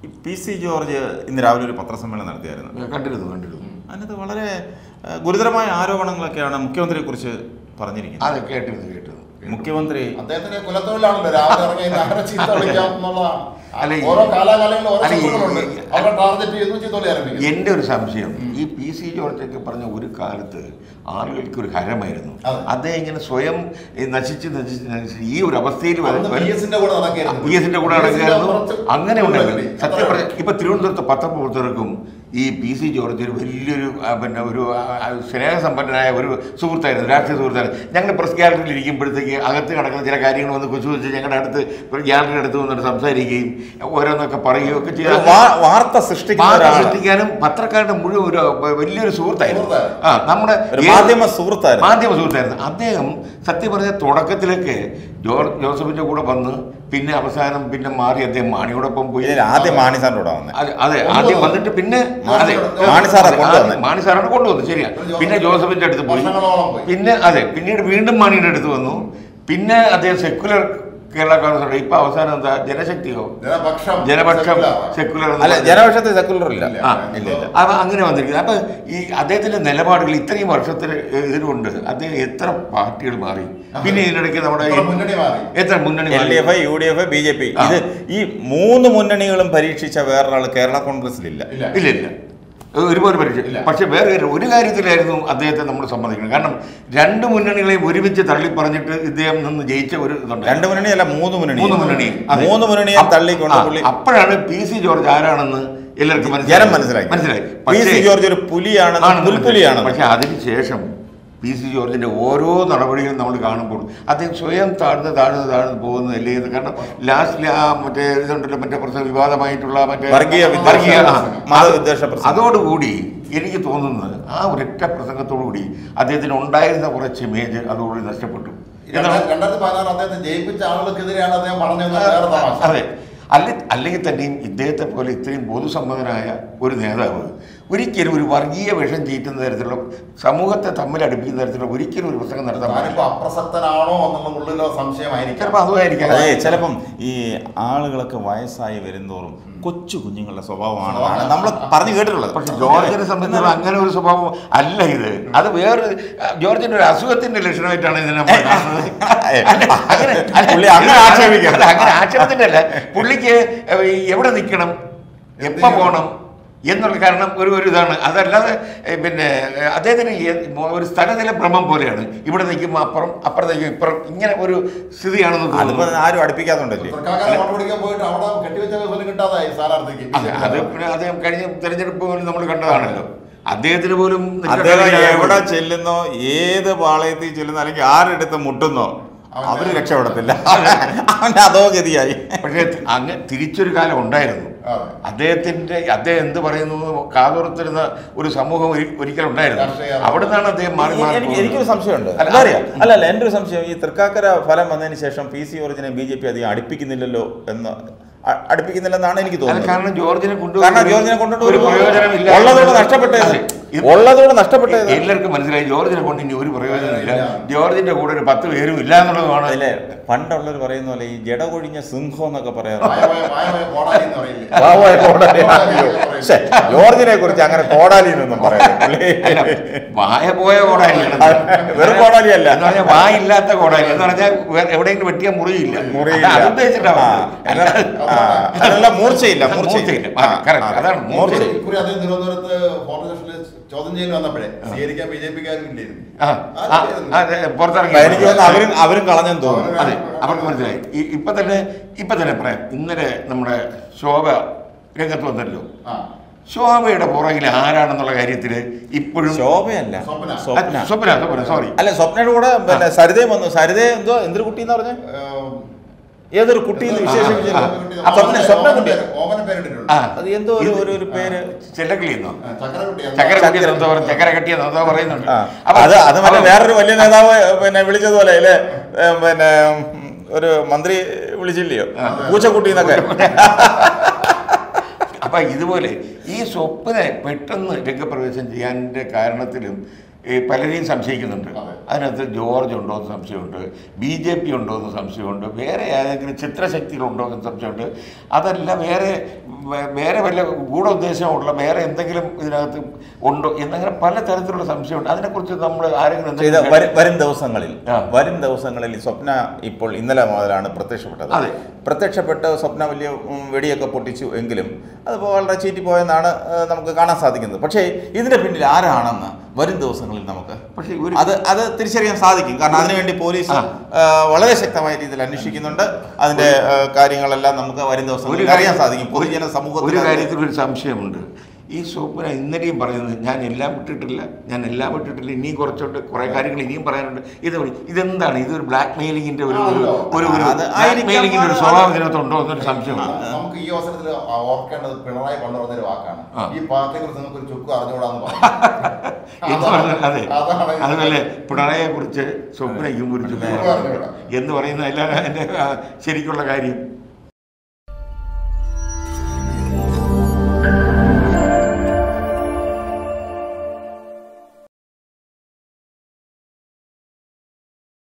ഈ P C George ഇന്ന് രാവിലെ ഒരു പത്രസമ്മേളനം നടത്തിയായിരുന്നു കണ്ടിരുന്നു കണ്ടിരുന്നു അതിനകത്ത് വളരെ ആ, ഗുരുതരമായ ആരോപണങ്ങളൊക്കെയാണ് മുഖ്യമന്ത്രിയെ കുറിച്ച് പറഞ്ഞിരിക്കുന്നത് അത് കേട്ടിരുന്നു കേട്ടിരുന്നു മുഖ്യമന്ത്രി അദ്ദേഹത്തിന്റെ കുലത്തൊഴിലാണല്ലോ രാവിലെ ഇറങ്ങി ആരെ ചീത്ത വിളിക്കാം എന്നുള്ളതാണ് അല്ല, ഈ- ഓരോ കാലാകാലങ്ങളിൽ ഓരോ അല്ല, ഈ- ശത്രുക്കളുണ്ട് ഈ- അവരെ ടാർഗറ്റ് ചെയ്യുന്നു ചീത്ത വിളി ആരംഭിക്കും എൻ്റെ ഒരു സംശയം ഈ പി സി ജോർജൊക്കെ പറഞ്ഞ ഒരു കാലത്ത് ആളുകൾക്ക് ഒരു ഹരമായിരുന്നു അതെ. അദ്ദേഹം ഇങ്ങനെ സ്വയം ഈ നശിച്ച് നശിച്ച് നശിച്ച് ഈ ഒരു അവസ്ഥയിൽ അന്ന് പി എസിന്റെ കൂടെ നടക്കുകയായിരുന്നു. പി എസിന്റെ കൂടെ PS ന്റെ നടക്കുകയായിരുന്നു കുറച്ച് അങ്ങനെ ഉണ്ടായിരുന്നു കൂടുതൽ സത്യം പറഞ്ഞ ഇപ്പൊ തിരുവനന്തപുരത്ത് പത്രപ്രവർത്തകർക്കും ഈ പി സി ജോർജ് ഒരു വലിയൊരു ആ, പിന്നെ ഒരു ആ, ആ, സ്നേഹസമ്പന്നനായ ഒരു സുഹൃത്തായിരുന്നു രാഷ്ട്രീയ സുഹൃത്തായിരുന്നു ഞങ്ങൾ പ്രസ് ഗ്യാലറിയിൽ ഇരിക്കുമ്പോഴത്തേക്ക് അകത്ത് കിടക്കുന്ന ചില കാര്യങ്ങൾ വന്ന് കൊച്ചു വെച്ച് ഞങ്ങളുടെ അടുത്ത് ഗ്യാലറിയുടെ അടുത്ത് വന്നിട്ട് സംസാരിക്കുകയും ഓരോന്നൊക്കെ പറയുകയും ഒക്കെ ഒരു ചെയ്ത് വാ- വാർത്ത സൃഷ്ടിക്കുന്ന വാർത്ത ഒരാളാണ്. സൃഷ്ടിക്കാനും പത്രക്കാരുടെ മുഴുവൻ ഒരു വലിയൊരു സുഹൃത്തായിരുന്നു സുഹൃത്തായിരുന്നു. ആ നമ്മുടെ ഒരു ഏത് മാധ്യമ സുഹൃത്തായിരുന്നു മാധ്യമ സുഹൃത്തായിരുന്നു അദ്ദേഹം സത്യം പറഞ്ഞ തുടക്കത്തിലൊക്കെ ജോർജ് ജോസഫിന്റെ കൂടെ വന്ന് പിന്നെ അവസാനം പിന്നെ മാറി അദ്ദേഹം മാണിയോടൊപ്പം പോയി ഇതിൽ ആദ്യം മാണി സാറിന്റെ കൂടെ വന്നത് അതെ, അതെ ആദ്യം വന്നിട്ട് പിന്നെ അതെ മാണി സാറാ അതെ, കൊണ്ടുവന്നത്. മാണി സാറാണ് കൊണ്ടുവന്നത് ശരിയാ പിന്നെ ജോസഫിന്റെ അടുത്ത് പോയി വർഷങ്ങളോളം പോയി. പിന്നെ അതെ പിന്നീട് വീണ്ടും മാണിയുടെ അടുത്ത് വന്നു പിന്നെ അദ്ദേഹം സെക്യുലർ കേരള കോൺഗ്രസ് ഇപ്പൊ അവസാനം എന്താ ജനശക്തിയോ ജനപക്ഷം ജനപക്ഷം സെക്കുലർ. സെക്യുലർ അല്ല ജനപക്ഷത്തിൽ സെക്കുലർ ഇല്ല ഇല്ല. ആ ഇല്ല ഇല്ല അപ്പൊ അങ്ങനെ വന്നിരിക്കുന്നത് അപ്പൊ ഈ അദ്ദേഹത്തിന്റെ നിലപാടുകൾ ഇത്രയും വർഷത്തിന് ഇതിലുണ്ട് അദ്ദേഹം എത്ര പാർട്ടികൾ മാറി പിന്നെ ഇതിനിടയ്ക്ക് നമ്മുടെ എത്ര മുന്നണി മാറി എത്ര മുന്നണി എൽ ഡി മാറി F U D F B J P ആ. ഇത് ഈ മൂന്ന് മുന്നണികളും പരീക്ഷിച്ച വേറൊരാൾ കേരള കോൺഗ്രസിലില്ല ഇല്ല ഇല്ല ഇല്ല ഒരുപോലെ പരീക്ഷ ഇല്ല. പക്ഷെ വേറെ കാര്യം, ഒരു കാര്യത്തിലായിരുന്നു അദ്ദേഹത്തെ നമ്മൾ സമ്മതിക്കണം കാരണം രണ്ട് മുന്നണികളെയും ഒരുമിച്ച് തള്ളി പറഞ്ഞിട്ട് ഇദ്ദേഹം നിന്ന് ജയിച്ച ഒരു ഇതുണ്ട് രണ്ട് മുന്നണിയല്ല മൂന്ന് മുന്നണി മൂന്ന് മുന്നണി അതെ. മൂന്ന് മുന്നണിയെ അപ്പ- തള്ളിക്കൊണ്ട് ആ, പുള്ളി അപ്പോഴാണ് പി സി ജോർജ് ആരാണെന്ന് എല്ലാവർക്കും ജനം മനസ്സിലാക്കി മനസ്സിലായി പി സി പക്ഷേ- ജോർജ് ഒരു പുലിയാണെന്ന് ആണെന്ന് പുൽപ്പുലിയാണെന്ന് പക്ഷെ അതിനുശേഷം പി സി ജോർജിന്റെ ഓരോ നടപടികളും നമ്മൾ കാണുമ്പോൾ അദ്ദേഹം സ്വയം താഴ്ന്ന് താഴ്ന്ന് താഴ്ന്ന് പോകുന്നതല്ലേ ഇത് കാരണം ലാസ്റ്റിൽ ആ മറ്റേ ഇതുണ്ടല്ലോ മറ്റേ പ്രശ്നം വിവാദമായിട്ടുള്ള മറ്റേ വർഗീയ വിദ്വേഷ വർഗീയ- ആ, മതവിദ്വേഷ പ്രസംഗം. അതോടുകൂടി എനിക്ക് തോന്നുന്നത് ആ ഒരൊറ്റ പ്രസംഗത്തോടുകൂടി അദ്ദേഹത്തിന് ഉണ്ടായിരുന്ന കുറച്ച് ഇമേജ് അതോടുകൂടി നഷ്ടപ്പെട്ടു എന്നാണ് രണ്ടായിരത്തി രണ്ടായിരത്തി പതിനാറ് അദ്ദേഹത്തെ ജയിപ്പിച്ച ആളുകൾക്കെതിരെയാണ് അദ്ദേഹം പറഞ്ഞത് വേറെ തമാശ അതെ അല്ലെ അല്ലെങ്കിൽ തന്നെയും ഇദ്ദേഹത്തെ പോലെ ഇത്രയും പൊതുസമ്മതനായ ഒരു നേതാവ് ഒരിക്കലും ഒരു വർഗീയ വിഷം ചീറ്റുന്ന തരത്തിലുള്ള സമൂഹത്തെ തമ്മിൽ അടുപ്പിക്കുന്ന തരത്തിലുള്ള ഒരിക്കലും ഒരു പ്രസംഗം നടത്താൻ താനിപ്പോ പാടില്ല അപ്രസക്തനാണോ എന്നുള്ള ഉള്ളിലോ സംശയമായിരിക്കാം ചിലപ്പോൾ അതുമായിരിക്കാം അതെ ചിലപ്പം ഈ ആളുകളൊക്കെ വയസ്സായി വരുന്തോറും കൊച്ചു കുഞ്ഞുങ്ങളുടെ സ്വഭാവമാണെന്നാണ് നമ്മൾ പറഞ്ഞു കേട്ടിട്ടുള്ളത് പക്ഷെ ജോർജിനെ സംബന്ധിച്ചുള്ള അങ്ങനെ ഒരു സ്വഭാവം അല്ല ഇത് അത് വേറെ ജോർജിന്റെ ഒരു അസുഖത്തിന്റെ ലക്ഷണമായിട്ടാണ് ഇതിനെ നമ്മൾ കാണുന്നത്. അല്ല, അങ്ങനെ അല്ല, പുള്ളി അങ്ങനെ ആക്ഷേപിക്കരുത്. അല്ല, അങ്ങനെ ആക്ഷേപത്തിന്റെ അല്ല പുള്ളിക്ക് എവിടെ നിൽക്കണം എപ്പോ പോകണം എന്നുള്ള കാരണം ഒരു ഒരു ഇതാണ് അതല്ലാതെ ഏ, പിന്നെ ഏ, അദ്ദേഹത്തിന് ഏ- ഒരു സ്ഥലനില ഭ്രമം പോലെയാണ് ഇവിടെ നിൽക്കുമ്പോൾ അപ്പുറം അപ്പുറം നിൽക്കും ഇപ്പുറം ഇങ്ങനെ ഒരു സ്ഥിതിയാണെന്ന് അതിപ്പോ തോന്നുന്നു ആരും അടുപ്പിക്കാത്തുണ്ടല്ലേ തൃക്കാക്കര വോട്ട് പിടിക്കാൻ പോയിട്ട് അവിടെ കെട്ടിവെച്ച ഫലം കിട്ടാതായി സ്ഥാനാർത്ഥിക്ക് അതെ അത് പിന്നെ അദ്ദേഹം കഴിഞ്ഞ തെരഞ്ഞെടുപ്പ് പോലും നമ്മൾ കണ്ടതാണല്ലോ അദ്ദേഹത്തിന് പോലും അദ്ദേഹം നിൽക്കാൻ എവിടെ ചെല്ലുന്നോ ഏത് പാളയത്തിൽ ചെല്ലുന്നോ അല്ലെങ്കിൽ ആരെടുത്ത് മുട്ടുന്നോ അവൻ അവര് രക്ഷപ്പെടത്തില്ല അവന്റെ അതോ ഗതിയായി പക്ഷേ അങ്ങ് തിരിച്ചൊരു കാലം ഉണ്ടായിരുന്നു അതെ. അദ്ദേഹത്തിന്റെ അദ്ദേഹം എന്ത് പറയുന്നു കാതോർത്തിരുന്ന ഒരു സമൂഹം ഒരി- ഒരിക്കലും ഉണ്ടായിരുന്നു രാഷ്ട്രീയ- അവിടെ നിന്നാണ് അദ്ദേഹം മാറി മാറി എനിക്ക് പോകുന്നത്. എനിക്കൊരു സംശയമുണ്ട് അല്ല, എന്താ അറിയാം അല്ല അല്ല എൻ്റെ ഒരു സംശയം ഈ തൃക്കാക്കര ഫലം വന്നതിന് ശേഷം പി സി ഒറിജിനെ ബി ജെ പി അധികം അടുപ്പിക്കുന്നില്ലല്ലോ എന്ന് അ- അടുപ്പിക്കുന്നില്ലെന്നാണ് എനിക്ക് അത് തോന്നുന്നത് കാരണം ജോർജിനെ കൊണ്ടു കാരണം ജോർജിനെ കൊണ്ടിട്ട് ഒരു പ്രയോജനമില്ല ഉള്ളതോടെ നഷ്ടപ്പെട്ടത് അതെ. ഇത് ഉള്ളതോടെ നഷ്ടപ്പെട്ടത് എല്ലാവർക്കും മനസ്സിലായി ജോർജിനെ കൊണ്ട് ഇനി ഒരു പ്രയോജനമില്ല ജോർജിന്റെ കൂടെ ഒരു പത്ത് പേരും ഇല്ല എന്നുള്ളതാണ് അതിലെ പണ്ടുള്ളവർ പറയുന്ന പോലെ ഈ ജട കൊഴിഞ്ഞ സിംഹം എന്നൊക്കെ മായ പറയാറുണ്ട് പോയ- മായ പോയ കോടാലി എന്ന് പറയില്ലേ? വാവായ കോടാലി കോടാലി അയ്യോ. എന്ന് ശ്ശെ, ജോർജിനെ കുറിച്ച് അങ്ങനെ കോടാലി എന്നൊന്നും പറയാറില്ല അല്ല, വായ പോയ കോടാലിയാണ് വെറും കോടാലിയല്ല എന്ന് പറഞ്ഞാൽ വായില്ലാത്ത കോടാലി എന്ന് പറഞ്ഞാൽ വേ- എവിടെയെങ്കിലും വെട്ടിയാൽ മുറിയില്ല മുറിയില്ല. അത് ഉദ്ദേശിച്ചിട്ടാണ് ആ, പറഞ്ഞത്. അല്ല, ആ, അതല്ല മൂർച്ചയില്ല മൂർച്ചയില്ല മൂർച്ചയില്ല. ആ, correct. അതാണ് മൂർച്ച. ഇക്കുറി- ഇക്കുറി അദ്ദേഹം തിരുവനന്തപുരത്ത് ഫോർട്ട് സ്റ്റേഷനിൽ ചോദ്യം ചെയ്യൽ വന്നപ്പോഴേ സ്വീകരിക്കാൻ ബി ജെ പിക്കാരും ഇല്ലായിരുന്നു ആ, ആ, അതെ, പുറത്തിറങ്ങി എനിക്ക് തോന്നുന്നു അവരും അവരും കളഞ്ഞെന്ന് തോന്നുന്നു അതെ അവർക്ക് മനസ്സിലായി ഈ- ഇപ്പൊ തന്നെ ഇപ്പൊ തന്നെ പറയാം ഇന്നലെ നമ്മുടെ ശോഭ രംഗത്ത് വന്നല്ലോ ആ ശോഭയുടെ പുറകിൽ ആരാണെന്നുള്ള കാര്യത്തിൽ ഇപ്പോഴും ശോഭയല്ല സ്വപ്ന. ആ, സ്വപ്ന സ്വപ്ന സ്വപ്ന സോറി അല്ല സ്വപ്നയുടെ കൂടെ പിന്നെ സരിതയും വന്നു സരിത എന്തോ എന്തൊരു കുട്ടി എന്ന് പറഞ്ഞ ഏം, ഏതൊരു കുട്ടി എന്ന് വിശേഷിപ്പിച്ചില്ല ആ, സ്വപ്ന സ്വപ്ന കുട്ടി ഓമന പേരിട്ടിട്ടുണ്ട് ആ അത് എന്തോ ഒരു ഒരു ഒരു പേര് ചെല്ലക്കിളിയെന്നോ ആ, ചക്കരക്കുട്ടി ചക്കര കെട്ടിയെന്ന് എന്തോ പറയും ചക്കര കെട്ടിയെന്ന് എന്തോ പറയുന്നുണ്ട് ആ, അപ്പൊ അത് അത് മറ്റേ അപ്പൊ- വേറൊരു വലിയ നേതാവ് പിന്നെ വിളിച്ചതുപോലെ അല്ലേ ഏ, പിന്നെ ഉം, ഒരു മന്ത്രി വിളിച്ചില്ലയോ പൂച്ചക്കുട്ടി എന്നൊക്കെ അപ്പൊ ഇതുപോലെ ഈ സ്വപ്നെ പെട്ടെന്ന് രംഗപ്രവേശം ചെയ്യാൻ്റെ കാരണത്തിലും ഈ പലരെയും സംശയിക്കുന്നുണ്ട് അതെ. അതിനകത്ത് ജോർജ് ഉണ്ടോ എന്ന് സംശയമുണ്ട് ബി ജെ പി ഉണ്ടോ എന്ന് സംശയമുണ്ട് വേറെ ഏതെങ്കിലും ചിത്രശക്തികളുണ്ടോ എന്ന് സംശയമുണ്ട് അതല്ല വേറെ വേ- വേറെ വല്ല ഗൂഢോദ്ദേശമുള്ള വേറെ എന്തെങ്കിലും ഇതിനകത്ത് ഉണ്ടോ എന്നങ്ങനെ പല തരത്തിലുള്ള സംശയമുണ്ട് അതിനെക്കുറിച്ച് നമ്മൾ ആരെങ്കിലും ചെയ്ത എന്തെങ്കിലും വരും വരും ദിവസങ്ങളിൽ ആ. വരും ദിവസങ്ങളിൽ ഈ സ്വപ്ന ഇപ്പോൾ ഇന്നലെ മുതലാണ് പ്രത്യക്ഷപ്പെട്ടത് അതെ. പ്രത്യക്ഷപ്പെട്ട് സ്വപ്ന വലിയ ഉം, വെടിയൊക്കെ പൊട്ടിച്ചു എങ്കിലും അതിപ്പോൾ വളരെ ചീറ്റിപ്പോയെന്നാണ് ആ, നമുക്ക് കാണാൻ സാധിക്കുന്നത് പക്ഷേ ഇതിന്റെ പിന്നിൽ ആരാണെന്ന് വരും ദിവസങ്ങളിൽ നമുക്ക് പക്ഷേ ഒരു അത് അത് തിരിച്ചറിയാൻ സാധിക്കും കാരണം അതിനുവേണ്ടി പോലീസ് ആ. ആ, വളരെ ശക്തമായ രീതിയിൽ അന്വേഷിക്കുന്നുണ്ട് അതിന്റെ ആ, കാര്യങ്ങളെല്ലാം നമുക്ക് വരും ദിവസങ്ങളിൽ അറിയാൻ സാധിക്കും പൊതുജന ഒരു സമൂഹത്തിൽ അത് കാര്യത്തിൽ ഒരു സംശയമുണ്ട് ഈ സ്വപ്ന ഇന്നലെയും പറയുന്നത് ഞാൻ എല്ലാം വിട്ടിട്ടില്ല ഞാൻ എല്ലാം വിട്ടിട്ടില്ല ഇനിയും കുറച്ചുണ്ട് കുറെ കാര്യങ്ങൾ ഇനിയും പറയാനുണ്ട് ഇത് വഴി- ഇതെന്താണ് ഇതൊരു ബ്ലാക്ക് മെയിലിങ്ങിന്റെ ഒരു ഒരു ഒരു ഒരു അത് ബ്ലാക്ക് ആയിരിക്കാം. മെയിലിങ്ങിന്റെ ഒരു അത് സ്വഭാവം ഇതിനകത്തുണ്ടോ എന്നൊരു സംശയമുണ്ട് നമുക്ക് ഈ അവസരത്തിൽ ഓർക്കേണ്ടത് പിണറായി പണ്ട് പറഞ്ഞൊരു വാക്കാണ് ആ. ഈ പാർട്ടിയെ കുറിച്ച് നിങ്ങൾക്ക് ഒരു ചുക്ക് അറിഞ്ഞുകൂടാന്ന് എന്ന് പറഞ്ഞാൽ അതെ അതാണ് അതുപോലെ പിണറായിയെ കുറിച്ച് സ്വപ്നയ്ക്കും ഒരു ചുക്കും ചുക്കും അറിഞ്ഞുകൂടാ. എന്ന് പറയുന്ന എല്ലാ എൻ്റെ ആ, ശരിക്കുള്ള കാര്യം